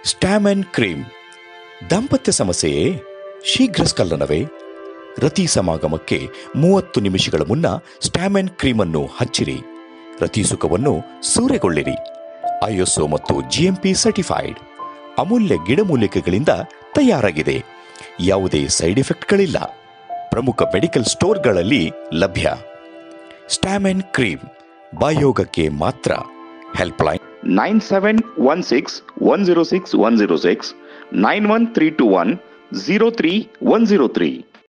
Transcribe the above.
ಸ್ಟ್ಯಾಮನ್ cream ದಾಂಪತ್ಯ ಸಮಸ್ಯೆಯೇ ಶೀಘ್ರ ಸ್ಖಲನವೇ ರತಿ ಸಮಾಗಮಕ್ಕೆ ಮೂವತ್ತು ನಿಮಿಷಗಳ ಮುನ್ನ ಸ್ಟ್ಯಾಮನ್ ಕ್ರೀಮನ್ನು ಹಚ್ಚಿರಿ ರತಿ ಸುಖವನ್ನು ಸೂರೆಗೊಳ್ಳಿರಿ ಐಎಸ್ಒ ಮತ್ತು ಜಿಎಂಪಿ ಸರ್ಟಿಫೈಡ್ ಅಮೂಲ್ಯ ಗಿಡಮೂಲಿಕೆಗಳಿಂದ ತಯಾರಾಗಿದೆ ಯಾವುದೇ ಸೈಡ್ ಎಫೆಕ್ಟ್ಗಳಿಲ್ಲ ಪ್ರಮುಖ ಮೆಡಿಕಲ್ ಸ್ಟೋರ್ಗಳಲ್ಲಿ ಲಭ್ಯ ಸ್ಟ್ಯಾಮೆನ್ ಕ್ರೀಮ್ ಬಾಯೋಗಕ್ಕೆ ಮಾತ್ರ helpline nine seven one six one zero six one zero six nine one three two one zero three one zero three